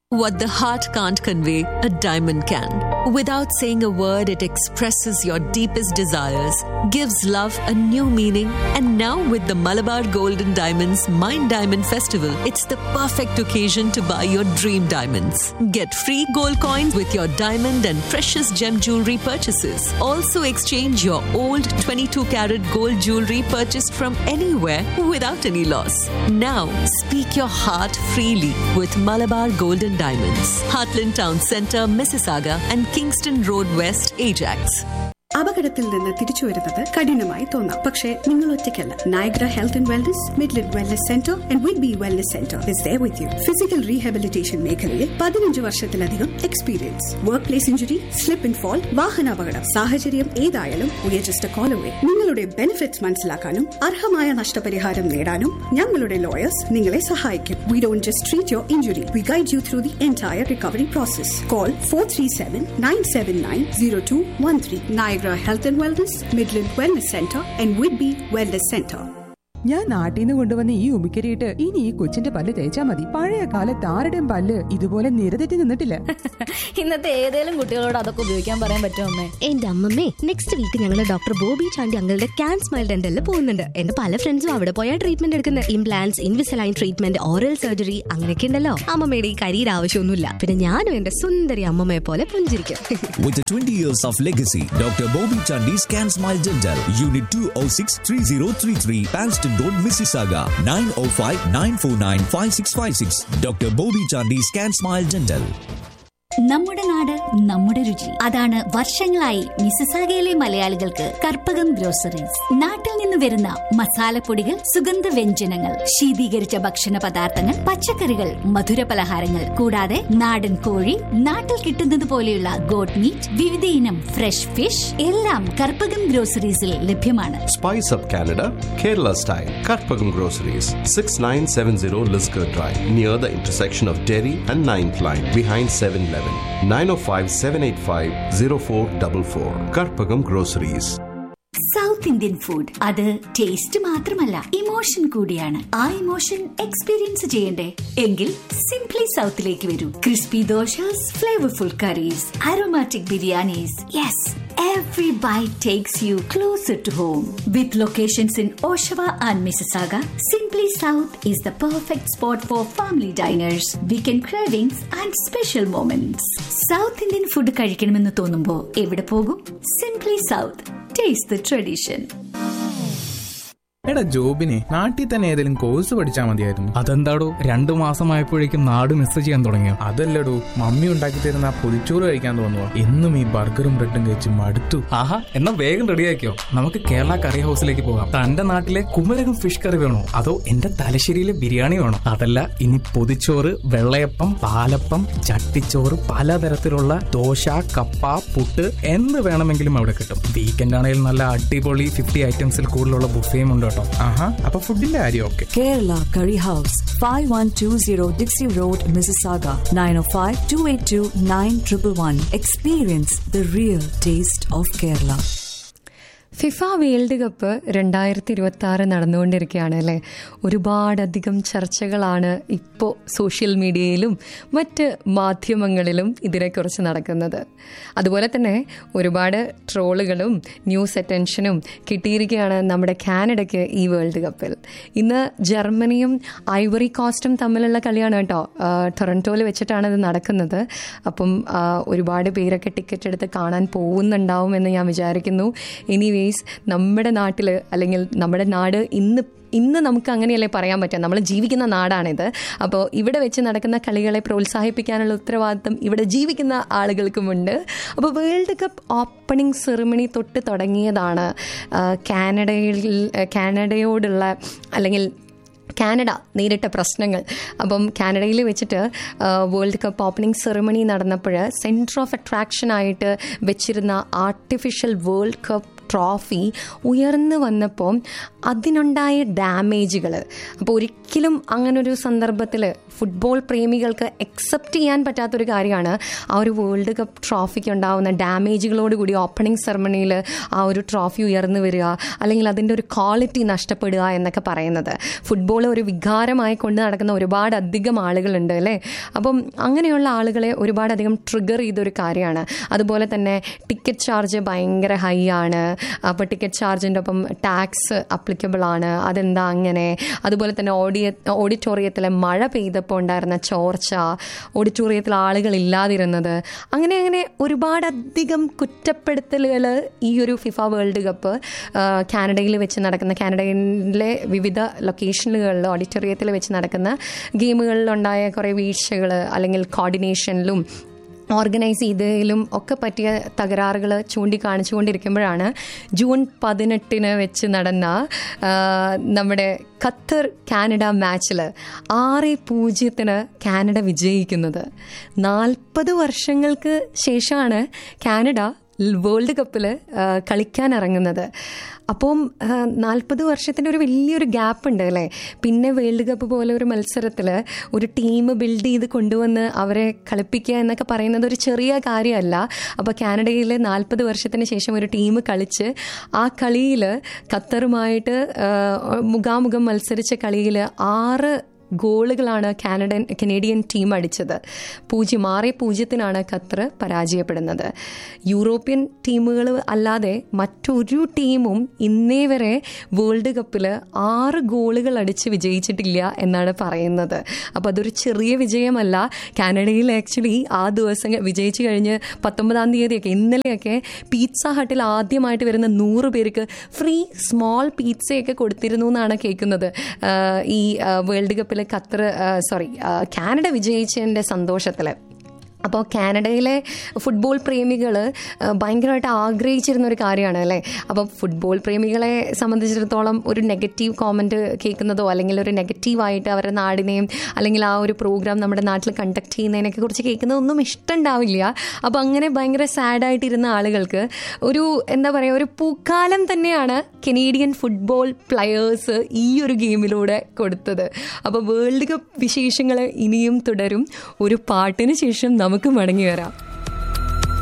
What the heart can't convey, a diamond can. Without saying a word, it expresses your deepest desires, gives love a new meaning, and now with the Malabar Golden Diamonds Mind Diamond Festival, it's the perfect occasion to buy your dream diamonds. Get free gold coins with your diamond and precious gem jewelry purchases. Also exchange your old 22 karat gold jewelry purchased from anywhere without any loss. Now, speak your heart freely with Malabar Golden Diamonds, Heartland Town Centre, Mississauga, and Kingston Road West, Ajax. അപകടത്തിൽ നിന്ന് തിരിച്ചു വരുന്നത് കഠിനമായി തോന്നാം പക്ഷേ നിങ്ങൾ ഒറ്റയ്ക്കല്ല Niagara health and wellness Midland wellness centre and വിഡ് ബി wellness centre is there with you physical rehabilitation മേഖലയിൽ പതിനഞ്ച് വർഷത്തിലധികം experience workplace injury slip and fall വാഹനാപകടം സാഹചര്യം ഏതായാലും we are just call away നിങ്ങളുടെ ബെനിഫിറ്റ്സ് മനസ്സിലാക്കാനും അർഹമായ നഷ്ടപരിഹാരം നേടാനും ഞങ്ങളുടെ ലോയേഴ്സ് നിങ്ങളെ സഹായിക്കും we don't just treat your injury we guide you through the entire recovery process call four three seven nine seven nine zero two one three Niagara Health and Wellness, Midland Wellness Center, and Whitby Wellness Center. ഞാൻ നാട്ടിൽ നിന്ന് കൊണ്ടുവന്ന ഈ ഉമിക്കരിയിട്ട് ഇനി ഈ കൊച്ചിന്റെ പല്ല് തേച്ചാ മതി പഴയ കാലത്ത് ആരുടെയും പല്ല് ഇതുപോലെ നിരതെറ്റി നിന്നിട്ടില്ല ഇന്നത്തെ ഏതെങ്കിലും കുട്ടികളോട് അതൊക്കെ ഉപയോഗിക്കാൻ പറയാൻ പറ്റുമോ അമ്മേ എന്റെ അമ്മമ്മേ നെക്സ്റ്റ് വീക്ക് ഞങ്ങൾ ഡോക്ടർ ബോബി ചാണ്ടി അങ്ങളുടെ ക്യാൻ സ്മൈൽ ഡെന്റലിൽ പോകുന്നുണ്ട് എന്റെ പല ഫ്രണ്ട്സും അവിടെ പോയാൽ ട്രീറ്റ്മെന്റ് എടുക്കുന്നത് implants Invisalign treatment oral surgery അങ്ങനെയൊക്കെ ഉണ്ടല്ലോ അമ്മമ്മയുടെ ഈ കരിയിൽ ആവശ്യമൊന്നുമില്ല പിന്നെ ഞാനും എന്റെ സുന്ദരി അമ്മമ്മയെ പോലെ പുഞ്ചിരിക്കും With the 20 years of legacy, Dr. Bobby Chandi's Can Smile Dental, Unit 206 3033, Panston Road, Mississauga, 905 949 5656. Dr. Bobby Chandi's Can Smile Dental. നമ്മുടെ നാട് നമ്മുടെ രുചി അതാണ് വർഷങ്ങളായി മിസസാഗയിലെ മലയാളികൾക്ക് കർപ്പകം ഗ്രോസറീസ് നാട്ടിൽ നിന്ന് വരുന്ന മസാലപ്പൊടികൾ സുഗന്ധ വ്യഞ്ജനങ്ങൾ ശീതീകരിച്ച ഭക്ഷണ പദാർത്ഥങ്ങൾ പച്ചക്കറികൾ മധുര പലഹാരങ്ങൾ കൂടാതെ നാടൻ കോഴി നാട്ടിൽ കിട്ടുന്നത് പോലെയുള്ള ഗോട്ട് മീറ്റ് വിവിധ ഇനം ഫ്രഷ് ഫിഷ് എല്ലാം കർപ്പകം ഗ്രോസറീസിൽ ലഭ്യമാണ് Spice Up Canada, Kerala style. Karpagam Groceries, 6970 Lisgar Drive, near the intersection of Derry and 9th Line, behind 7 Eleven. 905 785 0444. Karpagam Groceries. South Indian food അത് ടേസ്റ്റ് മാത്രമല്ല ഇമോഷൻ കൂടിയാണ് ആ ഇമോഷൻ എക്സ്പീരിയൻസ് ചെയ്യണ്ടേ എങ്കിൽ സിംപ്ലി സൗത്തിലേക്ക് വരൂ crispy dosas flavourful curries aromatic biryanis yes Every bite takes you closer to home. With locations in Oshawa and Mississauga, Simply South is the perfect spot for family diners, weekend cravings, and special moments. South Indian food കഴിക്കണമെന്ന് തോന്നുമ്പോ എവിടെ പോകും simply south taste the tradition എടാ ജോബിനെ നാട്ടിൽ തന്നെ ഏതെങ്കിലും course പഠിച്ചാൽ മതിയായിരുന്നു അതെന്താടോ രണ്ടു മാസമായപ്പോഴേക്കും നാട് മിസ് ചെയ്യാൻ തുടങ്ങിയോ അതല്ലടോ മമ്മി ഉണ്ടാക്കി തരുന്ന ആ പൊതിച്ചോറ് കഴിക്കാൻ തോന്നുക എന്നും ഈ ബർഗറും ബ്രെഡും കഴിച്ച് മടുത്തു ആഹാ എന്നാ വേഗം റെഡിയാക്കിയോ നമുക്ക് കേരള കറി ഹൗസിലേക്ക് പോകാം തന്റെ നാട്ടിലെ കുമരകം ഫിഷ് കറി വേണോ അതോ എന്റെ തലശ്ശേരിയിലെ ബിരിയാണി വേണോ അതല്ല ഇനി പൊതിച്ചോറ് വെള്ളയപ്പം പാലപ്പം ചട്ടിച്ചോറ് പലതരത്തിലുള്ള ദോശ കപ്പ പുട്ട് എന്ത് വേണമെങ്കിലും അവിടെ കിട്ടും വീക്കെൻഡ് ആണെങ്കിൽ നല്ല അടിപൊളി ഫിഫ്റ്റി ഐറ്റംസിൽ കൂടുതലുള്ള ബുഫേയും ഉണ്ട് കേട്ടോ ആഹാ അപ്പൊ ഫുഡിന്റെ കാര്യം okay Kerala Curry House, 5120 Dixie Road, Mississauga, 905 282 9111. Experience the real taste of Kerala. FIFA world cup രണ്ടായിരത്തി ഇരുപത്തി ആറ് നടന്നുകൊണ്ടിരിക്കുകയാണ് അല്ലേ ഒരുപാടധികം ചർച്ചകളാണ് ഇപ്പോൾ സോഷ്യൽ മീഡിയയിലും മറ്റ് മാധ്യമങ്ങളിലും ഇതിനെക്കുറിച്ച് നടക്കുന്നത് അതുപോലെ തന്നെ ഒരുപാട് ട്രോളുകളും ന്യൂസ് അറ്റൻഷനും കിട്ടിയിരിക്കുകയാണ് നമ്മുടെ കാനഡയ്ക്ക് ഈ വേൾഡ് കപ്പിൽ ഇന്ന് ജർമ്മനിയും ഐവറി കോസ്റ്റും തമ്മിലുള്ള കളിയാണ് കേട്ടോ ടൊറൻറ്റോയിൽ വെച്ചിട്ടാണ് ഇത് നടക്കുന്നത് അപ്പം ആ, ഒരുപാട് പേരൊക്കെ ടിക്കറ്റ് എടുത്ത് കാണാൻ പോകുന്നുണ്ടാവും എന്ന് ഞാൻ വിചാരിക്കുന്നു എനിവേസ് നമ്മുടെ നാട്ടിൽ അല്ലെങ്കിൽ നമ്മുടെ നാട് ഇന്ന് ഇന്ന് നമുക്ക് അങ്ങനെയല്ലേ പറയാൻ പറ്റുക നമ്മൾ ജീവിക്കുന്ന നാടാണിത് അപ്പോൾ ഇവിടെ വെച്ച് നടക്കുന്ന കളികളെ പ്രോത്സാഹിപ്പിക്കാനുള്ള ഉത്തരവാദിത്തം ഇവിടെ ജീവിക്കുന്ന ആളുകൾക്കുമുണ്ട് അപ്പോൾ വേൾഡ് കപ്പ് ഓപ്പണിംഗ് സെറിമണി തൊട്ട് തുടങ്ങിയതാണ് ആ, കാനഡയിൽ കാനഡയോടുള്ള അല്ലെങ്കിൽ കാനഡ നേരിട്ട പ്രശ്നങ്ങൾ അപ്പം കാനഡയിൽ വെച്ചിട്ട് ആ, വേൾഡ് കപ്പ് ഓപ്പണിംഗ് സെറിമണി നടന്നപ്പോൾ സെൻറ്റർ ഓഫ് അട്രാക്ഷൻ ആയിട്ട് വെച്ചിരുന്ന ആർട്ടിഫിഷ്യൽ വേൾഡ് കപ്പ് ട്രോഫി ഉയർന്നു വന്നപ്പോൾ അതിനുണ്ടായ ഡാമേജുകൾ അപ്പോൾ ഒരിക്കലും ഒരിക്കലും അങ്ങനൊരു സന്ദർഭത്തിൽ ഫുട്ബോൾ പ്രേമികൾക്ക് അക്സെപ്റ്റ് ചെയ്യാൻ പറ്റാത്തൊരു കാര്യമാണ് ആ ഒരു വേൾഡ് കപ്പ് ട്രോഫിക്ക് ഉണ്ടാവുന്ന ഡാമേജുകളോട് കൂടി ഓപ്പണിംഗ് സെറമണിയിൽ ആ ഒരു ട്രോഫി ഉയർന്നു വരിക അല്ലെങ്കിൽ അതിൻ്റെ ഒരു ക്വാളിറ്റി നഷ്ടപ്പെടുക എന്നൊക്കെ പറയുന്നത് ഫുട്ബോൾ ഒരു വികാരമായി കൊണ്ട് നടക്കുന്ന ഒരുപാട് അധികം ആളുകളുണ്ട് അല്ലേ അപ്പം അങ്ങനെയുള്ള ആളുകളെ ഒരുപാടധികം ട്രിഗർ ചെയ്തൊരു കാര്യമാണ് അതുപോലെ തന്നെ ടിക്കറ്റ് ചാർജ് ഭയങ്കര ഹൈ ആണ് അപ്പോൾ ടിക്കറ്റ് ചാർജിൻ്റെ ഒപ്പം ടാക്സ് അപ്ലിക്കബിൾ ആണ് അതെന്താ അങ്ങനെ അതുപോലെ തന്നെ ഓഡിയ ഓഡിറ്റോറിയത്തിലെ മഴ പെയ്തപ്പോൾ ഉണ്ടായിരുന്ന ചോർച്ച ഓഡിറ്റോറിയത്തിൽ ആളുകൾ ഇല്ലാതിരുന്നത് അങ്ങനെ അങ്ങനെ ഒരുപാടധികം കുറ്റപ്പെടുത്തലുകൾ ഈ ഒരു ഫിഫ വേൾഡ് കപ്പ് കാനഡയിൽ വെച്ച് നടക്കുന്ന കാനഡയിലെ വിവിധ ലൊക്കേഷനുകളിൽ ഓഡിറ്റോറിയത്തിൽ വെച്ച് നടക്കുന്ന ഗെയിമുകളിലുണ്ടായ കുറേ വീഴ്ചകൾ അല്ലെങ്കിൽ കോർഡിനേഷനിലും ഓർഗനൈസ് ചെയ്തതിലും ഒക്കെ പറ്റിയ തകരാറുകൾ ചൂണ്ടിക്കാണിച്ചുകൊണ്ടിരിക്കുമ്പോഴാണ് ജൂൺ പതിനെട്ടിന് വെച്ച് നടന്ന ആ, നമ്മുടെ ഖത്തർ കാനഡ മാച്ചിൽ ആറ് പൂജ്യത്തിന് കാനഡ വിജയിക്കുന്നത് നാൽപ്പത് വർഷങ്ങൾക്ക് ശേഷമാണ് കാനഡ വേൾഡ് കപ്പിൽ കളിക്കാൻ ഇറങ്ങുന്നത് അപ്പം നാൽപ്പത് വർഷത്തിൻ്റെ ഒരു വലിയൊരു ഗ്യാപ്പ് ഉണ്ട് അല്ലേ പിന്നെ വേൾഡ് കപ്പ് പോലെ ഒരു മത്സരത്തിൽ ഒരു ടീം ബിൽഡ് ചെയ്ത് കൊണ്ടുവന്ന് അവരെ കളിപ്പിക്കുക എന്നൊക്കെ പറയുന്നത് ഒരു ചെറിയ കാര്യമല്ല അപ്പോൾ കാനഡയിൽ നാൽപ്പത് വർഷത്തിന് ശേഷം ഒരു ടീം കളിച്ച് ആ കളിയിൽ ഖത്തറുമായിട്ട് ആ, മുഖാമുഖം മത്സരിച്ച കളിയിൽ ആറ് ഗോളുകളാണ് കാനഡൻ കനേഡിയൻ ടീം അടിച്ചത് പൂജ്യം ആറ് പൂജ്യത്തിനാണ് ഖത്തർ പരാജയപ്പെടുന്നത് യൂറോപ്യൻ ടീമുകൾ അല്ലാതെ മറ്റൊരു ടീമും ഇന്നേ വരെ വേൾഡ് കപ്പിൽ ആറ് ഗോളുകൾ അടിച്ച് വിജയിച്ചിട്ടില്ല എന്നാണ് പറയുന്നത് അപ്പോൾ അതൊരു ചെറിയ വിജയമല്ല കാനഡയിൽ ആക്ച്വലി ആ ദിവസം വിജയിച്ചു കഴിഞ്ഞ് പത്തൊമ്പതാം തീയതിയൊക്കെ ഇന്നലെയൊക്കെ പീറ്റ്സ ഹട്ടിൽ ആദ്യമായിട്ട് വരുന്ന നൂറ് പേർക്ക് ഫ്രീ സ്മോൾ പീറ്റ്സയൊക്കെ കൊടുത്തിരുന്നു എന്നാണ് കേൾക്കുന്നത് ആഹ് ഈ ആഹ് വേൾഡ് കപ്പിൽ ഖത്തർ സോറി കാനഡ വിജയിച്ചതിൻ്റെ സന്തോഷത്തിൽ അപ്പോൾ കാനഡയിലെ ഫുട്ബോൾ പ്രേമികൾ ഭയങ്കരമായിട്ട് ആഗ്രഹിച്ചിരുന്ന ഒരു കാര്യമാണ് അല്ലേ അപ്പോൾ ഫുട്ബോൾ പ്രേമികളെ സംബന്ധിച്ചിടത്തോളം ഒരു നെഗറ്റീവ് കോമൻറ്റ് കേൾക്കുന്നതോ അല്ലെങ്കിൽ ഒരു നെഗറ്റീവായിട്ട് അവരുടെ നാടിനെയും അല്ലെങ്കിൽ ആ ഒരു പ്രോഗ്രാം നമ്മുടെ നാട്ടിൽ കണ്ടക്ട് ചെയ്യുന്നതിനൊക്കെ കുറിച്ച് കേൾക്കുന്നതൊന്നും ഇഷ്ടമുണ്ടാവില്ല അപ്പോൾ അങ്ങനെ ഭയങ്കര സാഡായിട്ടിരുന്ന ആളുകൾക്ക് ഒരു എന്താ പറയുക ഒരു പൂക്കാലം തന്നെയാണ് കനേഡിയൻ ഫുട്ബോൾ പ്ലെയേഴ്സ് ഈ ഒരു ഗെയിമിലൂടെ കൊടുത്തത് അപ്പോൾ വേൾഡ് കപ്പ് വിശേഷങ്ങൾ ഇനിയും തുടരും ഒരു പാട്ടിന് ശേഷം നമുക്ക് മടങ്ങി വരാം